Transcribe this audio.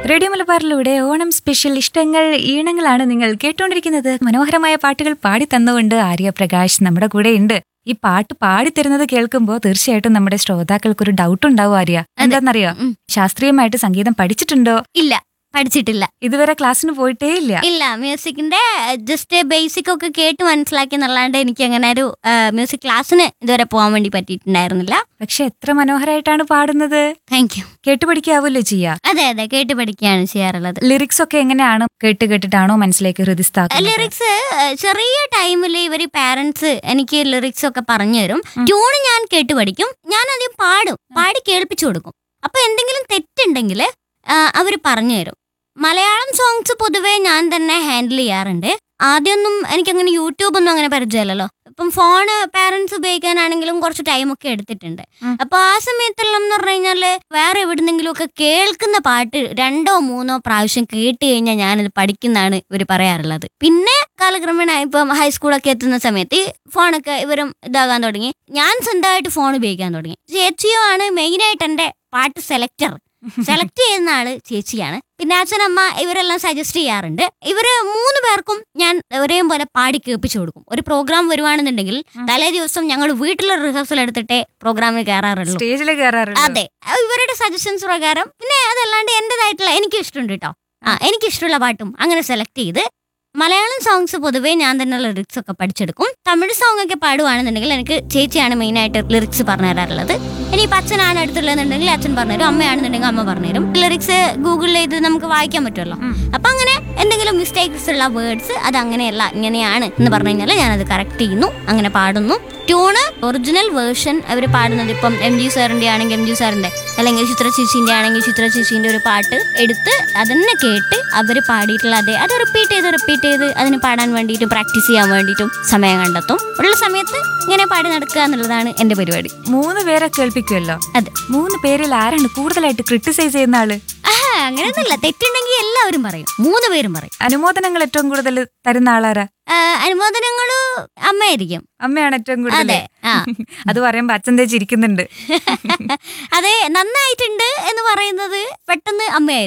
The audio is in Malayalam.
റേഡിയോ മലബാറിലൂടെ ഓണം സ്പെഷ്യൽ ഇഷ്ടങ്ങൾ ഈണങ്ങളാണ് നിങ്ങൾ കേട്ടുകൊണ്ടിരിക്കുന്നത് മനോഹരമായ പാട്ടുകൾ പാടി തന്നുകൊണ്ട് ആര്യ പ്രകാശ് നമ്മുടെ കൂടെ ഉണ്ട് ഈ പാട്ട് പാടിത്തരുന്നത് കേൾക്കുമ്പോൾ തീർച്ചയായിട്ടും നമ്മുടെ ശ്രോതാക്കൾക്ക് ഒരു ഡൗട്ട് ഉണ്ടാവും ആര്യ എന്താണെന്നറിയോ ഉം. ശാസ്ത്രീയമായിട്ട് സംഗീതം പഠിച്ചിട്ടുണ്ടോ ഇല്ല പഠിച്ചിട്ടില്ല ഇതുവരെ ക്ലാസ്സിന് പോയിട്ടേ ഇല്ല ഇല്ല മ്യൂസിക്കിന്റെ ജസ്റ്റ് ബേസിക് ഒക്കെ കേട്ട് മനസ്സിലാക്കി എന്നല്ലാണ്ട് എനിക്ക് അങ്ങനെ ഒരു മ്യൂസിക് ക്ലാസ്സിന് ഇതുവരെ പോകാൻ വേണ്ടി പറ്റിയിട്ടുണ്ടായിരുന്നില്ല പക്ഷെ എത്ര മനോഹരമായിട്ടാണ് പാടുന്നത് താങ്ക് യു കേട്ടു പഠിക്കാവൂല്ലോ ചെയ്യാ അതെ അതെ കേട്ട് പഠിക്കുകയാണ് ചെയ്യാറുള്ളത് ലിറിക്സ് ഒക്കെ എങ്ങനെയാണ് കേട്ട് കേട്ടിട്ടാണോ മനസ്സിലേക്ക് ഹൃദിസ്ഥാക്കുന്നത് ലിറിക്സ് ചെറിയ ടൈമിൽ ഇവര് പാരന്റ്സ് എനിക്ക് ലിറിക്സ് ഒക്കെ പറഞ്ഞു തരും ട്യൂണ് ഞാൻ കേട്ട് പഠിക്കും ഞാൻ ആദ്യം പാടും പാടി കേൾപ്പിച്ചു കൊടുക്കും അപ്പൊ എന്തെങ്കിലും തെറ്റുണ്ടെങ്കിൽ അവർ പറഞ്ഞു തരും മലയാളം സോങ്സ് പൊതുവെ ഞാൻ തന്നെ ഹാൻഡിൽ ചെയ്യാറുണ്ട് ആദ്യമൊന്നും എനിക്കങ്ങനെ യൂട്യൂബ് ഒന്നും അങ്ങനെ പരിചയമില്ലല്ലോ ഇപ്പം ഫോണ് പാരന്റ്സ് ഉപയോഗിക്കാനാണെങ്കിലും കുറച്ച് ടൈമൊക്കെ എടുത്തിട്ടുണ്ട് ഉം. അപ്പൊ ആ സമയത്തെല്ലാം എന്ന് പറഞ്ഞു കഴിഞ്ഞാല് വേറെ എവിടുന്നെങ്കിലും ഒക്കെ കേൾക്കുന്ന പാട്ട് രണ്ടോ മൂന്നോ പ്രാവശ്യം കേട്ട് കഴിഞ്ഞാൽ ഞാനത് പഠിക്കുന്നതാണ് ഇവർ പറയാറുള്ളത് പിന്നെ കാലക്രമേണ ഇപ്പം ഹൈസ്കൂളൊക്കെ എത്തുന്ന സമയത്ത് ഈ ഫോണൊക്കെ ഇവരും ഇതാകാൻ തുടങ്ങി ഞാൻ സ്വന്തമായിട്ട് ഫോൺ ഉപയോഗിക്കാൻ തുടങ്ങി ചേച്ചിയോ ആണ് മെയിനായിട്ട് എൻ്റെ പാട്ട് സെലക്ടർ സെലക്ട് ചെയ്യുന്ന ആള് ചേച്ചിയാണ് പിന്നെ അച്ഛനമ്മ ഇവരെല്ലാം സജസ്റ്റ് ചെയ്യാറുണ്ട് ഇവര് മൂന്ന് പേർക്കും ഞാൻ ഒരേപോലെ പാടി കേൾപ്പിച്ചു കൊടുക്കും ഒരു പ്രോഗ്രാം വരുവാണെന്നുണ്ടെങ്കിൽ തലേ ദിവസം ഞങ്ങൾ വീട്ടിലെ റിഹേഴ്സൽ എടുത്തിട്ടേ പ്രോഗ്രാമിന് കയറാറുള്ളൂ സ്റ്റേജിൽ കയറാറുണ്ട് അതെ അത് ഇവരുടെ സജഷൻസ് പ്രകാരം പിന്നെ അതല്ലാണ്ട് എന്റേതായിട്ടുള്ള എനിക്ക് ഇഷ്ടമുണ്ട് കേട്ടോ ആ എനിക്ക് ഇഷ്ടമുള്ള പാട്ടും അങ്ങനെ സെലക്ട് ചെയ്ത് മലയാളം സോങ്സ് പൊതുവേ ഞാൻ തന്നെ ലിറിക്സ് ഒക്കെ പഠിച്ചെടുക്കും തമിഴ് സോങ് ഒക്കെ പാടുവാണെന്നുണ്ടെങ്കിൽ എനിക്ക് ചേച്ചിയാണ് മെയിൻ ആയിട്ട് ലിറിക്സ് പറഞ്ഞു തരാറുള്ളത് ഇനിയിപ്പോൾ അച്ഛനാണ് അടുത്തുള്ളതെന്നുണ്ടെങ്കിൽ അച്ഛൻ പറഞ്ഞുതരും അമ്മയാണെന്നുണ്ടെങ്കിൽ അമ്മ പറഞ്ഞുതരും ലിറിക്സ് ഗൂഗിളിൽ ഇത് നമുക്ക് വായിക്കാൻ പറ്റുമല്ലോ ഉം. അപ്പൊ അങ്ങനെ എന്തെങ്കിലും മിസ്റ്റേക്സ് ഉള്ള വേർഡ്സ് അത് അങ്ങനെയല്ല ഇങ്ങനെയാണ് എന്ന് പറഞ്ഞു കഴിഞ്ഞാൽ ഞാനത് കറക്റ്റ് ചെയ്യുന്നു അങ്ങനെ പാടുന്നു ട്യൂണ് ഒറിജിനൽ വേർഷൻ അവർ പാടുന്നത് ഇപ്പം എം ജി സാറിന്റെ ആണെങ്കിൽ എം ജി സാറിന്റെ അല്ലെങ്കിൽ ചിത്ര ചേച്ചിന്റെ ആണെങ്കിൽ ചിത്ര ചേച്ചിന്റെ ഒരു പാട്ട് എടുത്ത് അതന്നെ കേട്ട് അവർ പാടിയിട്ടുള്ള അതേ അത് റിപ്പീറ്റ് ചെയ്ത് റിപ്പീറ്റ് ചെയ്ത് അതിന് പാടാൻ വേണ്ടിയിട്ടും പ്രാക്ടീസ് ചെയ്യാൻ വേണ്ടിയിട്ടും സമയം കണ്ടെത്തും ഉള്ള സമയത്ത് ഇങ്ങനെ പാടി നടക്കുക എന്നുള്ളതാണ് എന്റെ പരിപാടി മൂന്ന് പേരെ കേൾപ്പിക്കുമല്ലോ അതെ മൂന്ന് പേരിൽ ആരാണ് കൂടുതലായിട്ട് ക്രിട്ടിസൈസ് ചെയ്യുന്ന ആള് ആഹാ അങ്ങനെയൊന്നുമില്ല തെറ്റുണ്ടെങ്കിൽ എല്ലാവരും പറയും മൂന്ന് പേരും പറയും അനുമോദനങ്ങൾ ഏറ്റവും കൂടുതൽ തരുന്ന ആളാരാ ആ, അനുമോദനങ്ങള് അമ്മയായിരിക്കും അമ്മയാണ് ഏറ്റവും കൂടുതൽ അതെ ആ അത് പറയുമ്പോ അച്ഛൻ തേച്ചിരിക്കുന്നുണ്ട് അതെ നന്നായിട്ടുണ്ട് എന്ന് പറയുന്നത് പെട്ടെന്ന് അമ്മയായിരിക്കും